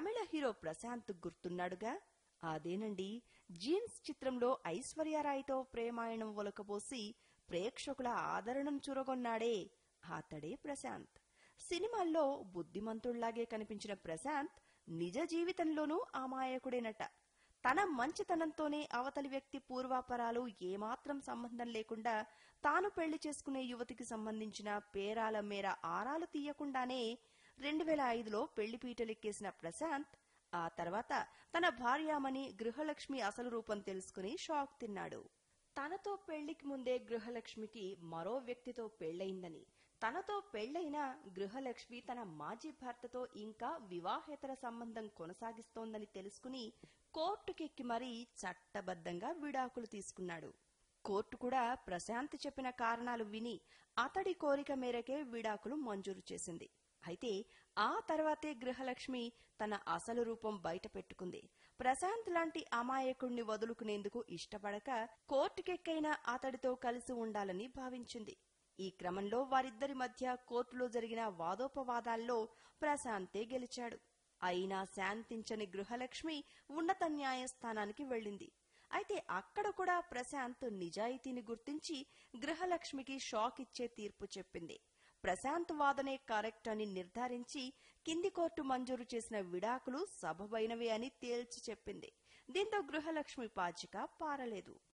తమిళ hero Prashanth గుర్తున్నాడుగా అదేనండి jeans చిత్రంలో ఐశ్వర్యరాయ్తో ప్రేమాయణం ఒలకబోసి ప్రేక్షకుల ఆదరణను చురగొన్నాడే అతడే ప్రశాంత్ సినిమాల్లో బుద్ధిమంతుళ్లాగే కనిపించిన ప్రశాంత్ నిజ జీవితంలోనూ అమాయకుడేనట తన మంచితనంతోనే అవతలి వ్యక్తి పూర్వాపరాలు ఏమాత్రం సంబంధం లేకుండా తాను పెళ్లి చేసుకునే యువతికి సంబంధించిన పేరాల మేర ఆరాలు తీయకుండానే రెండు వేల ఐదులో పెళ్లి పీటలెక్కేసిన ప్రశాంత్ ఆ తర్వాత తన భార్యామణి గృహలక్ష్మి అసలు రూపం తెలుసుకుని షాక్ తిన్నాడు తనతో పెళ్లికి ముందే గృహలక్ష్మికి మరో వ్యక్తితో పెళ్లయిందని తనతో పెళ్లైన గృహలక్ష్మి తన మాజీ భర్తతో ఇంకా వివాహేతర సంబంధం కొనసాగిస్తోందని తెలుసుకుని కోర్టుకెక్కి మరీ చట్టబద్దంగా విడాకులు తీసుకున్నాడు కోర్టు కూడా ప్రశాంత్ చెప్పిన కారణాలు విని అతడి కోరిక మేరకే విడాకులు మంజూరు చేసింది అయితే ఆ తర్వాతే గృహలక్ష్మి తన అసలు రూపం బయట పెట్టుకుంది ప్రశాంత్ లాంటి అమాయకుణ్ణి వదులుకునేందుకు ఇష్టపడక కోర్టుకెక్కైనా అతడితో కలిసి ఉండాలని భావించింది ఈ క్రమంలో వారిద్దరి మధ్య కోర్టులో జరిగిన వాదోపవాదాల్లో ప్రశాంతే గెలిచాడు అయినా శాంతించని గృహలక్ష్మి ఉన్నత న్యాయస్థానానికి వెళ్ళింది అయితే అక్కడ కూడా ప్రశాంత్ నిజాయితీని గుర్తించి గృహలక్ష్మికి షాక్ ఇచ్చే తీర్పు చెప్పింది ప్రశాంత్ వాదనే కరెక్ట్ అని నిర్ధారించి కింది కోర్టు మంజూరు చేసిన విడాకులు సబబైనవే అని తేల్చి చెప్పింది దీంతో గృహలక్ష్మి పాచిక పారలేదు